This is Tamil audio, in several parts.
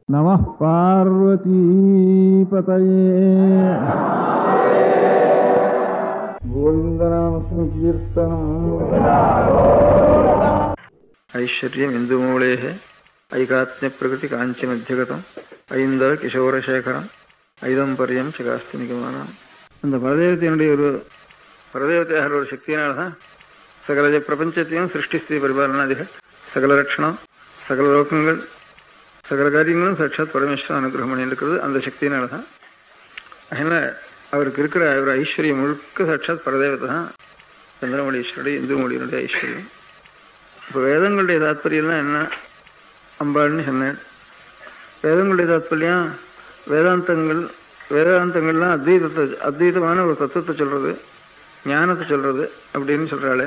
नमः पार्वतीपतये गोविन्दनामसङ्कीर्तनम् ஐஸ்வர்யம் இந்துமூலே ஐகாத்மிய பிரகிருதி காஞ்சி மத்தியகதம் ஐந்தவ கிஷோரசேகரம் ஐதம்பரியம் சிகாஸ்தி நிகமானம் அந்த பரதேவத்தையினுடைய ஒரு பரதேவத்தையாக ஒரு சக்தியினால தான் சகல ஜ- பிரபஞ்சத்தையும் சிருஷ்டிஸ்தி பரிபாலனாதிகள் சகல ரட்சணம் சகல லோகங்கள் சகல காரியங்களும் சாட்சாத் பரமேஸ்வரன் அனுகிரகம் பண்ணி இருக்கிறது அந்த சக்தியினால தான் அதனால அவருக்கு இருக்கிற ஒரு ஐஸ்வர்யம் முழுக்க சாட்சாத் பரதேவத்தை தான் சந்திரமொழி ஈஸ்வருடைய இந்துமொழியினுடைய ஐஸ்வர்யம் இப்போ வேதங்களுடைய தாத்பரியம்லாம் என்ன அம்பாள்னு சொன்னேன் வேதங்களுடைய தாத்பரியம் வேதாந்தங்கள் வேதாந்தங்கள்லாம் அத்வைதத்தை அத்வைதமான ஒரு தத்துவத்தை சொல்றது ஞானத்தை சொல்றது அப்படின்னு சொல்றாளே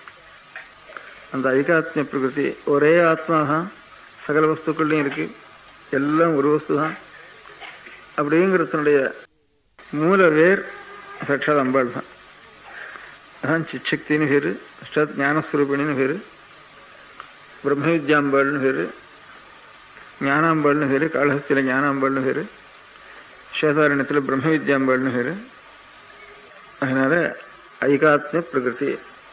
அந்த ஐகாத்மிய பிரகிருதி ஒரே ஆத்மா தான் சகல வஸ்துக்கள்லையும் இருக்கு எல்லாம் ஒரு வஸ்து தான் அப்படிங்கிறதுனுடைய மூல வேர் சாட்சாத் அம்பாள் தான் அதான் சிச்சக்தின்னு பேரு சாட்சாத் ஞானஸ்வரூபிணின்னு பேரு பிரம்ம வித்யாம்பாள்னு பேர் ஞானாம்பாள்னு பேர் காளஹஸ்தியில் ஞானாம்பாள்னு பேர் சேதாரண்யத்தில் பிரம்ம வித்யாம்பாள்னு பேர் அதனால ஐகாத்மிய பிரகிருதி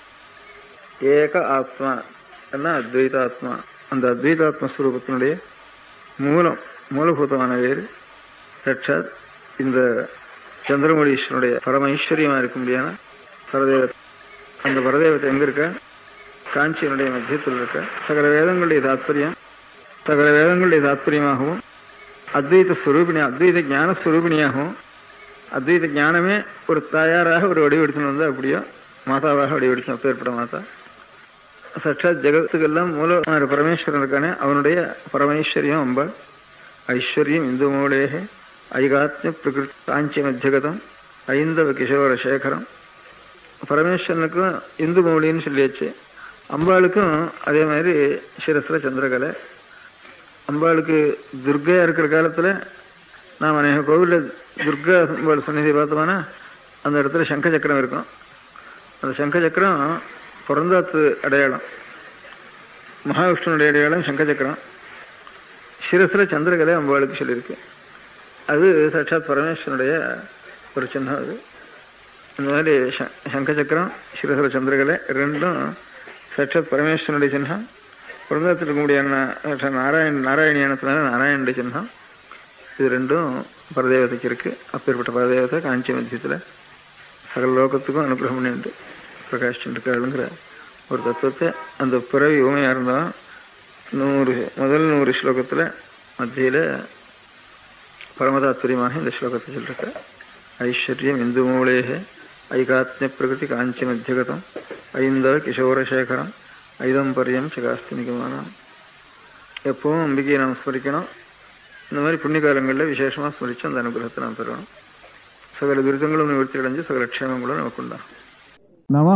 ஏக ஆத்மா என்ன அத்வைதாத்மா அந்த அத்வைதாத்ம ஸ்வரூபத்தினுடைய மூலம் மூலபூதமான வேறு சாட்சாத் இந்த சந்திரமொழீஸ்வரனுடைய பரம ஐஸ்வர்யமா இருக்க முடியாத பரதேவத்தை அந்த பரதேவத்தை எங்க இருக்கா காஞ்சியினுடைய மத்தியத்தில் இருக்க சகல வேதங்களுடைய தாத்பரியம் சகல வேதங்களுடைய தாத்பரியமாகவும் அத்வைத ஸ்வரூபிணி அத்வைத ஞான ஸ்வரூபிணியாகவும் அத்வைத ஞானமே ஒரு தாயாராக ஒரு வடிவெடுத்துன்னு வந்தா அப்படியோ மாதாவாக வடிவெடுத்து அப்பேற்பட்ட மாதா சட்சாத் ஜெகத்துக்கெல்லாம் மூல பரமேஸ்வரன் இருக்கானே அவனுடைய பரமேஸ்வரியம் அம்பாள் ஐஸ்வர்யம் இந்து மூலேக ஐகாத்மிய பிரகிருதி காஞ்சி மத்தியகதம் ஐந்தவ கிஷோர சேகரம் பரமேஸ்வரனுக்கும் இந்து மௌலின்னு சொல்லியாச்சு அம்பாளுக்கும் அதே மாதிரி சிரஸ்ல சந்திரகலை அம்பாளுக்கு துர்கையா இருக்கிற காலத்துல நாம் அநேக கோவிலில் துர்கா அம்பாள் சந்நிதி பார்த்தோம்னா அந்த இடத்துல சங்க சக்கரம் இருக்கும் அந்த சங்க சக்கரம் பிறந்தாத்து அடையாளம் மகாவிஷ்ணுடைய அடையாளம் சங்க சக்கரம் சிரஸ்ல சந்திரகலை அம்பாளுக்கு சொல்லியிருக்கு அது சாட்சாத் பரமேஸ்வரனுடைய ஒரு சின்னம் அது இந்த மாதிரி ச- சங்க சக்கரம் சிரசர சந்திரகலை ரெண்டும் சாட்சாத் பரமேஸ்வரனுடைய சின்னம் பிறந்தத்தில் இருக்கக்கூடிய நா- சாட்சாத் நாராயண் நாராயணியானத்தினால நாராயணனுடைய சின்னம் இது ரெண்டும் பரதேவதைக்கு இருக்கு அப்பேற்பட்ட பரதேவதை காஞ்சி மத்தியத்தில் சகல லோகத்துக்கும் அனுகிரகம் பண்ணிட்டு பிரகாஷிச்சுட்டு இருக்காளுங்கிற ஒரு தத்துவத்தை அந்த பிறவி ஊமையா இருந்தாலும் நூறு முதல் நூறு ஸ்லோகத்தில் மத்தியில் பரமதாத்பரியமாக இந்த ஸ்லோகத்தை சொல்லிருக்க ஐஸ்வர்யம் இந்து மூலேக ஐகாத்மிய பிரகிருதி காஞ்சி மத்தியகதம் ஐந்தவ கிஷோரசேகரம் ஐதம்பரியம் சிகாஸ்தி நிகமானம் எப்பவும் அம்பிகையை நாம் ஸ்மரிக்கணும் இந்த மாதிரி புண்ணிய காலங்களில் விசேஷமாக ஸ்மரித்து அந்த அனுகிரகத்தை நாம் பெறணும் சகல விருதங்களும் நிவர்த்தி அடைஞ்சு சகல க்ஷேமங்களும் நமக்கு உண்டாகும் नमः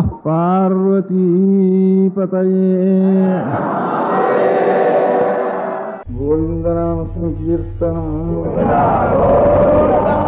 पार्वतीपतये गोविन्दनामसङ्कीर्तनम्